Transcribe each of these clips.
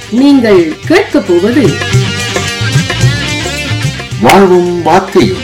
நீங்கள் கேட்கப் போவது வாழ்வும் வார்த்தையும்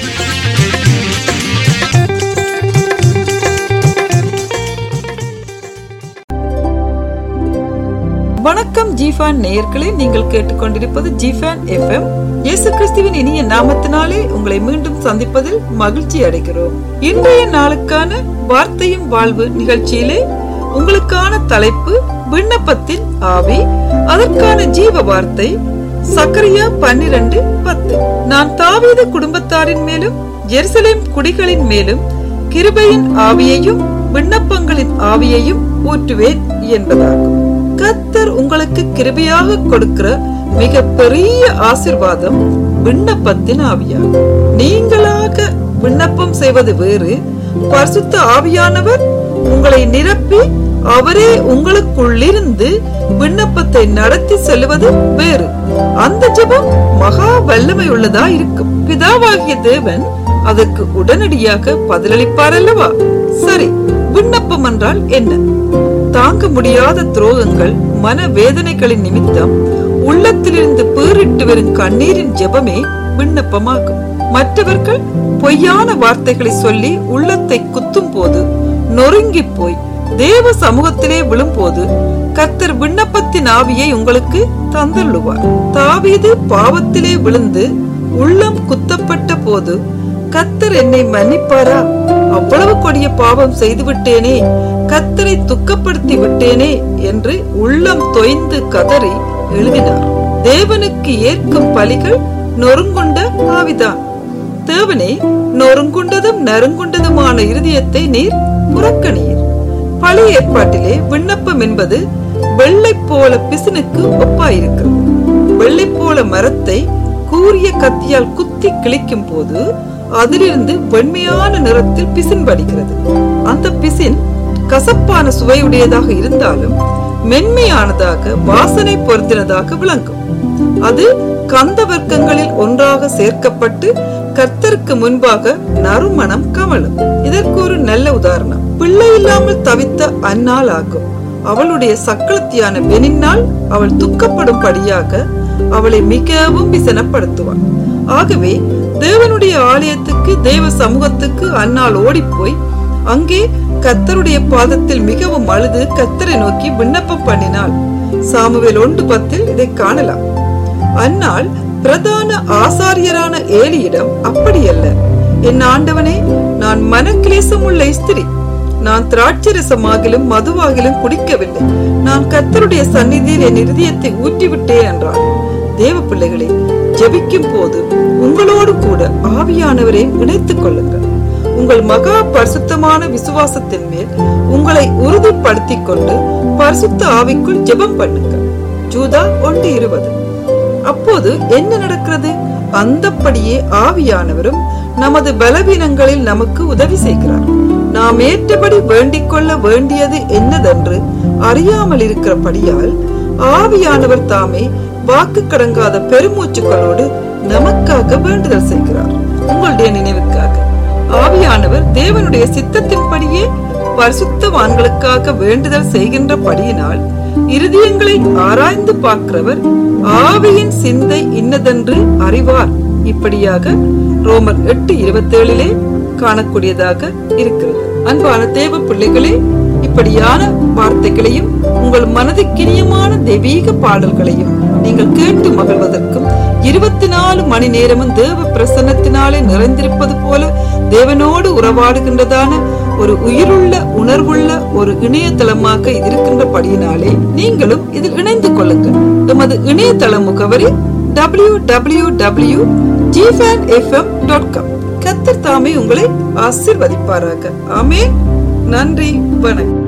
வணக்கம் ஜிஃபான் நேயர்களே நீங்கள் கேட்டுக்கொண்டிருப்பது ஜிஃபான் எஃப்எம் இயேசு கிறிஸ்துவின் இனிய நாமத்தினாலே உங்களை மீண்டும் சந்திப்பதில் மகிழ்ச்சி அடைகிறோம் இன்றைய நாளுக்கான வார்த்தையும் வாழ்வு நிகழ்ச்சியிலே உங்களுக்கான தலைப்பு விண்ணப்பத்தின் ஆவி அதற்கான ஜீவ வார்த்தை சக்கரியா பன்னிரண்டு பத்து நான் தாவீது குடும்பத்தாரின் மேலும் ஜெருசலேம் குடிகளின் மேலும் கிருபையின் ஆவியையும் விண்ணப்பங்களின் ஆவியையும் ஊற்றுவேன் என்பதாகும் கத்தர் உங்களுக்கு கிருபையாக கொடுக்கிற மிக பெரிய ஆசிர்வாதம் விண்ணப்பத்தின் ஆவியாகும் நீங்களாக விண்ணப்பம் செய்வது வேறு பரிசுத்த ஆவியானவர் உங்களை நிரப்பி அவரே உங்களுக்குள்ளிருந்து விண்ணப்பத்தை நடத்தி செல்வது வேறு அந்த ஜெபம் மகா வல்லமை உள்ளதா இருக்கும் பிதாவாகிய தேவன் அதற்கு உடனடியாக பதிலளிப்பார் அல்லவா சரி விண்ணப்பம் என்றால் என்ன தாங்க முடியாத துரோகங்கள் மன வேதனைகளின் நிமித்தம் உள்ளத்திலிருந்து பீறிட்டு வரும் கண்ணீரின் ஜெபமே விண்ணப்பமாகும் மற்றவர்கள் பொய்யான வார்த்தைகளை சொல்லி உள்ளத்தை குத்தும் போது நொறுங்கி போய் தேவ சமூகத்திலே விழும்போது கர்த்தர் விண்ணப்பத்தின் ஆவியை உங்களுக்கு தந்தள்ளுவார் தாவீது பாவத்திலே விழுந்து உள்ளம் குத்தப்பட்ட போது கத்தர் என்னை மன்னிப்பாரா அவ்வளவு கொடிய பாவம் செய்து விட்டேனே கத்தரை துக்கப்படுத்தி விட்டேனே என்று உள்ளம் தொய்ந்து கதறி எழுதினார் தேவனுக்கு ஏற்கும் பலிகள் நொறுங்குண்ட ஆவிதான் தேவனே நொறுங்குண்டதும் நறுங்குண்டதுமான இருதயத்தை நீர் புறக்கணீர் பழைய ஏற்பாட்டிலே விண்ணப்பம் என்பது வெள்ளை போல பிசினுக்கு ஒப்பாயிருக்கிறது வெள்ளை போல மரத்தை கூரிய கத்தியால் குத்தி கிழிக்கும் போது அதிலிருந்து வெண்மையான நிறத்தில் பிசின் வடிகிறது அந்த பிசின் கசப்பான சுவையுடையதாக இருந்தாலும் மென்மையானதாக வாசனை பொருத்தினதாக விளங்கும் அது கந்த வர்க்கங்களில் ஒன்றாக சேர்க்கப்பட்டு கர்த்தருக்கு முன்பாக நறுமணம் கமலும் இதற்கு ஒரு நல்ல உதாரணம் பிள்ளை இல்லாமல் தவித்த அந்நாள் ஆகும் அவளுடைய சக்களத்தியான பெனினால் அவள் துக்கப்படும்படியாக அவளை மிகவும் விசனப்படுத்துவாள் ஆகவே தேவனுடைய ஆலயத்துக்கு தேவ சமூகத்துக்கு அந்நாள் ஓடிப்போய் அங்கே கத்தருடைய பாதத்தில் மிகவும் அழுது கத்தரை நோக்கி விண்ணப்பம் பண்ணினாள் சாமுவேல் ஒன்று பத்தில் இதை காணலாம் அந்நாள் பிரதான ஆசாரியரான ஏலியிடம் அப்படியல்ல என் ஆண்டவனே நான் மனக்கிலேசம் உள்ள ஸ்திரி நான் திராட்சரசமாகிலும் மதுவாகிலும் குடிக்கவில்லை நான் கத்தருடைய சந்நிதியில் என் இருதயத்தை ஊற்றிவிட்டேன் என்றாள் தேவ பிள்ளைகளே ஜெபிக்கும் போது உங்களோடு கூட ஆவியானவரை இணைத்துக் கொள்ளுங்கள் உங்கள் மகா பரிசுத்தமான விசுவாசத்தின் மேல் உங்களை உறுதிப்படுத்திக் கொண்டு பரிசுத்த ஆவிக்குள் ஜெபம் பண்ணுங்கள் ஜூதா ஒன்று இருபது அப்போது என்ன நடக்கிறது அந்தப்படியே ஆவியானவரும் நமது பலவீனங்களில் நமக்கு உதவி செய்கிறார் நாம் ஏற்றபடி வேண்டிக் கொள்ள வேண்டியது என்னதென்று அறியாமல் இருக்கிறபடியால் ஆவியானவர் தாமே வாக்கு கடங்காத பெருமூச்சுக்களோடு நமக்காக வேண்டுதல் செய்கிறார் உங்களுடைய நினைவுக்காக ஆவியானவர் தேவனுடைய சித்தத்தின்படியே பரிசுத்தவான்களுக்காக வேண்டுதல் செய்கின்றபடியினால் இருதயங்களை ஆராய்ந்து பார்க்கிறவர் ஆவியின் சிந்தை இன்னதென்று அறிவார் இப்படியாக ரோமர் எட்டு இருபத்தி ஏழிலே காணக்கூடியதாக இருக்கிறது அன்பான தேவ பிள்ளைகளே இப்படியான வார்த்தைகளையும் உங்கள் மனதுக்கினியமான தெய்வீக பாடல்களையும் நீங்கள் கேட்டு மகிழ்வதற்கும் இருபத்தி நாலு மணி நேரமும் தேவ பிரசன்னத்தினாலே நிறைந்திருப்பது போல தேவனோடு உறவாடுகின்றதான ஒரு உயிருள்ள உணர்வுள்ள ஒரு இணையதளமாக இது இருக்கின்றபடியினாலே நீங்களும் இதில் இணைந்து கொள்ளுங்கள் எமது இணையதள முகவரி டபிள்யூ டபிள்யூ டபிள்யூ ஜிஃபேன் எஃப்எம் டாட் காம் கத்தர் தாமே உங்களை ஆசிர்வதிப்பாராக ஆமேன் நன்றி வணக்கம்